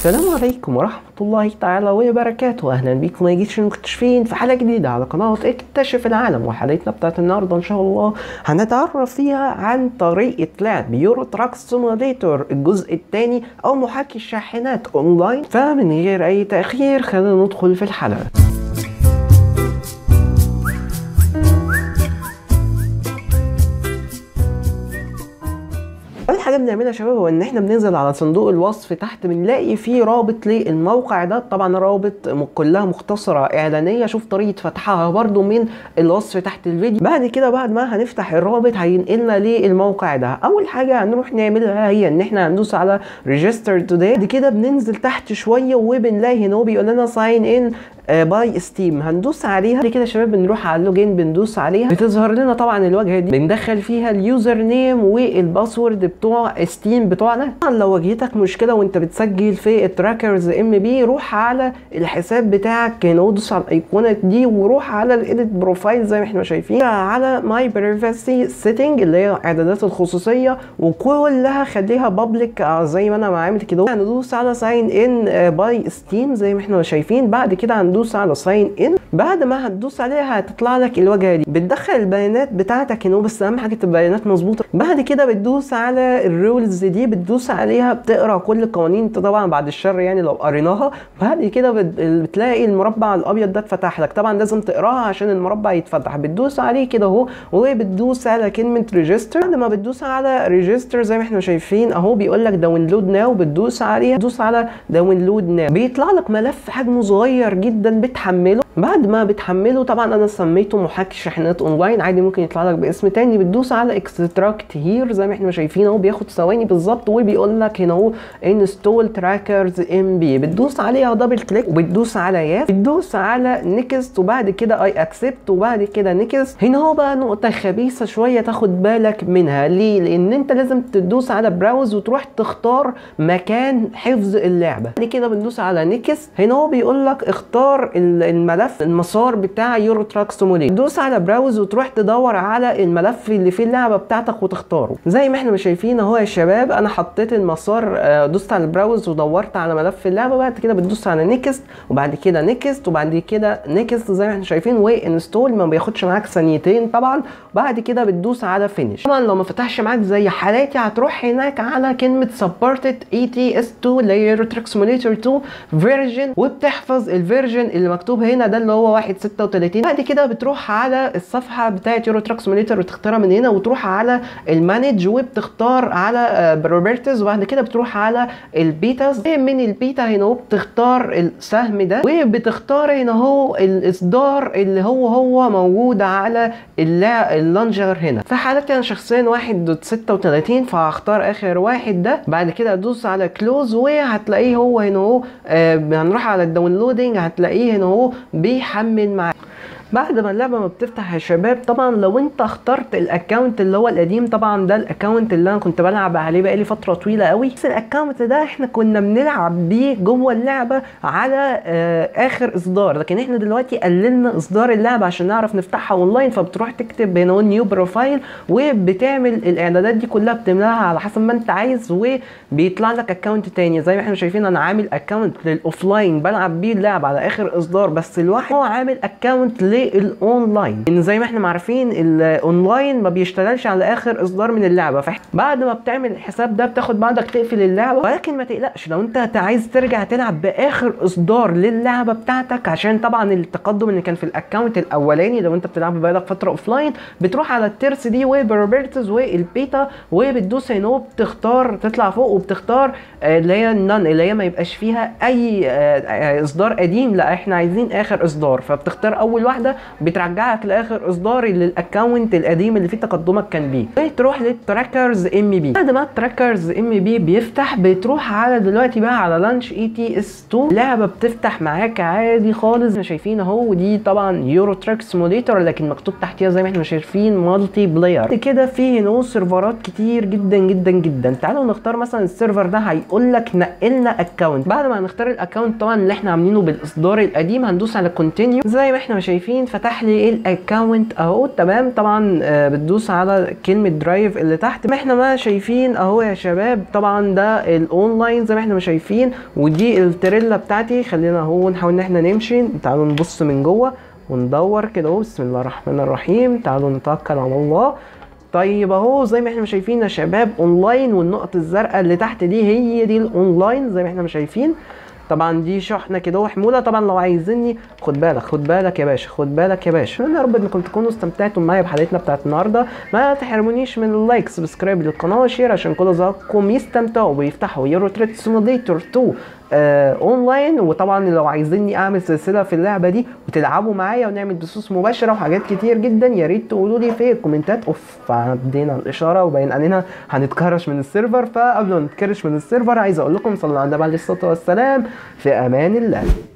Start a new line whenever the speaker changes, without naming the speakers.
السلام عليكم ورحمة الله تعالى وبركاته أهلا بكم يا جيش المكتشفين في حلقة جديدة على قناة اكتشف العالم وحلقتنا بتاعت النهاردة إن شاء الله هنتعرف فيها عن طريقة لعب يورو تراك سيموليتور الجزء الثاني أو محاكي الشاحنات أونلاين فمن غير أي تأخير خلينا ندخل في الحلقة اول حاجه بنعملها يا شباب هو ان احنا بننزل على صندوق الوصف تحت بنلاقي فيه رابط للموقع ده طبعا رابط كلها مختصره اعلانيه شوف طريقه فتحها برده من الوصف تحت الفيديو بعد كده بعد ما هنفتح الرابط هينقلنا للموقع ده اول حاجه هنروح نعملها هي ان احنا هندوس على ريجستر توداي بعد كده بننزل تحت شويه وبنلاقي هنا هو بيقول لنا ساين ان باي ستيم هندوس عليها بعد كده يا شباب بنروح على اللوجين بندوس عليها بتظهر لنا طبعا الواجهه دي بندخل فيها اليوزر نيم والباسورد بتوع ستيم بتوعنا طبعا لو واجهتك مشكله وانت بتسجل في التراكرز ام بي روح على الحساب بتاعك هنا دوس على الايقونه دي وروح على الايديت بروفايل زي ما احنا شايفين على ماي بريفاسي سيتنج اللي هي اعدادات الخصوصيه وكلها خليها بابليك زي ما انا عامل كده هندوس على ساين ان باي ستيم زي ما احنا شايفين بعد كده هندوس على ساين ان بعد ما هتدوس عليها هتطلع لك الواجهه دي بتدخل البيانات بتاعتك هنا بس اهم حاجه تبقى البيانات مظبوطه بعد كده بتدوس على الرولز دي بتدوس عليها بتقرا كل القوانين انت طبعا بعد الشر يعني لو قريناها بعد كده بتلاقي المربع الابيض ده اتفتح لك طبعا لازم تقراها عشان المربع يتفتح بتدوس عليه كده اهو وبتدوس على كلمه ريجستر بعد ما بتدوس على ريجستر زي ما احنا شايفين اهو بيقول لك داونلود ناو بتدوس عليها تدوس على داونلود ناو بيطلع لك ملف حجمه صغير جدا بتحمله بعد ما بتحمله طبعا انا سميته محاكي شاحنات اونلاين عادي ممكن يطلع لك باسم تاني بتدوس على اكستراكت هير زي ما احنا شايفين اهو بياخد ثواني بالظبط وبيقول لك هنا اهو انستول تراكرز ام بي بتدوس عليها دبل كليك وبتدوس على يس بتدوس على نيكست وبعد كده اي اكسبت وبعد كده نيكست هنا هو بقى نقطه خبيثه شويه تاخد بالك منها ليه لان انت لازم تدوس على براوز وتروح تختار مكان حفظ اللعبه بعد كده بندوس على نيكست هنا هو بيقول لك اختار الملف المسار بتاع يورو تراك سيموليتر دوس على براوز وتروح تدور على الملف اللي فيه اللعبه بتاعتك وتختاره زي ما احنا شايفين اهو يا شباب انا حطيت المسار دوست على البراوز ودورت على ملف اللعبه بعد كده بتدوس على نيكست وبعد كده نيكست وبعد كده نيكست زي ما احنا شايفين وانستول ما بياخدش معاك ثانيتين طبعا بعد كده بتدوس على فينيش طبعا لو ما فتحش معاك زي حالاتي هتروح هناك على كلمه سبورتد اي تي اس 2 اللي هي يورو تراك سيموليتر 2 فيرجن وبتحفظ الفيرجن اللي مكتوب هنا ده اللي هو 1.36 بعد كده بتروح على الصفحه بتاعت يورو تراك سيموليتر وتختارها من هنا وتروح على المانج وبتختار على بروبرتز وبعد كده بتروح على البيتاز من البيتا هنا هو بتختار السهم ده وبتختار هنا هو الاصدار اللي هو هو موجود على اللانجر هنا في حالتي انا شخصيا 1.36 فهختار اخر واحد ده بعد كده ادوس على كلوز وهتلاقيه هو هنا اهو آه هنروح على الداونلودنج هتلاقيه هنا اهو بيحمل معاك بعد ما اللعبه ما بتفتح يا شباب طبعا لو انت اخترت الاكونت اللي هو القديم طبعا ده الاكونت اللي انا كنت بلعب عليه بقالي فتره طويله قوي بس الاكونت ده احنا كنا بنلعب بيه جوه اللعبه على آه اخر اصدار لكن احنا دلوقتي قللنا اصدار اللعبه عشان نعرف نفتحها اونلاين فبتروح تكتب هنا نيو بروفايل وبتعمل الاعدادات دي كلها بتملاها على حسب ما انت عايز وبيطلع لك اكونت تاني زي ما احنا شايفين انا عامل اكونت للاوفلاين بلعب بيه اللعبه على اخر اصدار بس الواحد هو عامل اكونت الاونلاين ان زي ما احنا عارفين الاونلاين ما بيشتغلش على اخر اصدار من اللعبه بعد ما بتعمل الحساب ده بتاخد بعضك تقفل اللعبه ولكن ما تقلقش لو انت عايز ترجع تلعب باخر اصدار للعبه بتاعتك عشان طبعا التقدم اللي كان في الاكونت الاولاني لو انت بتلعب بقالك فتره اوفلاين بتروح على الترس دي وبروبرتز والبيتا وبتدوس هنا وبتختار تطلع فوق وبتختار اللي هي النون اللي هي ما يبقاش فيها اي اصدار قديم لا احنا عايزين اخر اصدار فبتختار اول واحده بترجعك لاخر اصدار للاكونت القديم اللي فيه تقدمك كان بيه تروح للتراكرز ام بي بعد ما التراكرز ام بي بيفتح بتروح على دلوقتي بقى على لانش اي تي اس 2 لعبه بتفتح معاك عادي خالص احنا شايفين اهو ودي طبعا يورو تراك سيموليتر لكن مكتوب تحتيها زي ما احنا شايفين مالتي بلاير كده في هنا سيرفرات كتير جدا جدا جدا تعالوا نختار مثلا السيرفر ده هيقول لك نقلنا اكونت بعد ما هنختار الاكونت طبعا اللي احنا عاملينه بالاصدار القديم هندوس على كونتينيو زي ما احنا شايفين شايفين فتح لي الاكونت اهو تمام طبعا آه، بتدوس على كلمه درايف اللي تحت ما احنا ما شايفين اهو يا شباب طبعا ده الاونلاين زي ما احنا ما شايفين ودي التريلا بتاعتي خلينا اهو نحاول ان احنا نمشي تعالوا نبص من جوه وندور كده اهو بسم الله الرحمن الرحيم تعالوا نتوكل على الله طيب اهو زي ما احنا شايفين يا شباب اونلاين والنقط الزرقاء اللي تحت دي هي دي الاونلاين زي ما احنا شايفين طبعا دي شحنه كده وحموله طبعا لو عايزيني خد بالك خد بالك يا باشا خد بالك يا باشا انا يا رب انكم تكونوا استمتعتوا معايا بحلقتنا بتاعت النهارده ما تحرمونيش من اللايك سبسكرايب للقناه وشير عشان كل اصدقائكم يستمتعوا ويفتحوا يورو تريد سيموليتور 2 آه اونلاين وطبعا لو عايزيني اعمل سلسله في اللعبه دي وتلعبوا معايا ونعمل بثوث مباشره وحاجات كتير جدا يا ريت تقولوا لي في الكومنتات اوف عدينا الاشاره وباين علينا هنتكرش من السيرفر فقبل ما نتكرش من السيرفر عايز اقول لكم صلوا على النبي عليه الصلاه والسلام في امان الله